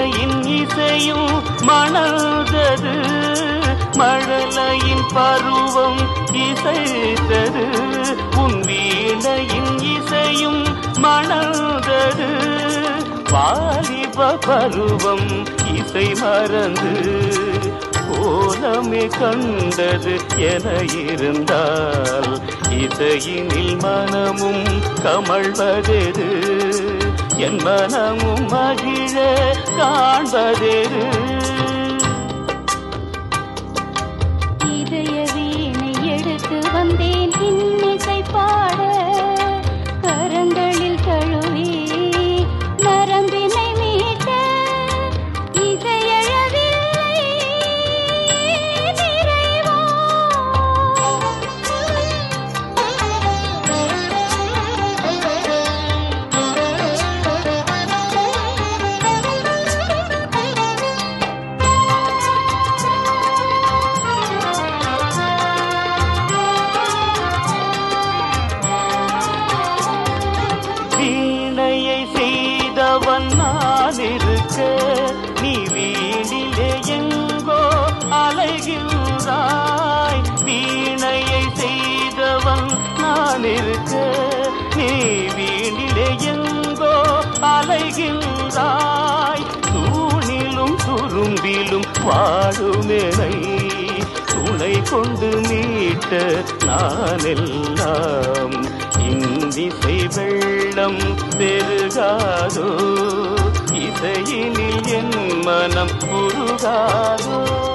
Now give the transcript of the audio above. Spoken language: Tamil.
வீணையின் இசையும் மணந்தது மழலையின் பருவம் இசைத்தது உன் வீணையின் இசையும் மணந்தது வாலிப பருவம் இசை மறந்து கோலமே கண்டது என இருந்தால் இசையினில் மனமும் கமழ்வதெது என் மனமும் மகிழ காண்பதெது இதய வீணை எடுத்து வந்தேன் இன்னிசை பாட கரங்களில் தழுவி நரம்பினை மீட்ட இசையழவில்லை நிறைவா வீணையை செய்தவன் நான் இருக்க நீ வீணிலே எங்கோ அலைகின்றாய் வீணையை செய்தவன் நான் இருக்க நீ வீணிலே எங்கோ அலைகின்றாய் தூணிலும் துரும்பிலும் வாழுமெனை துணை கொண்டு மீட்ட நான் எல்லாம் இந்திசை வெள்ளம் பெருகாதோ இசையினில் என் மனம் உருகாதோ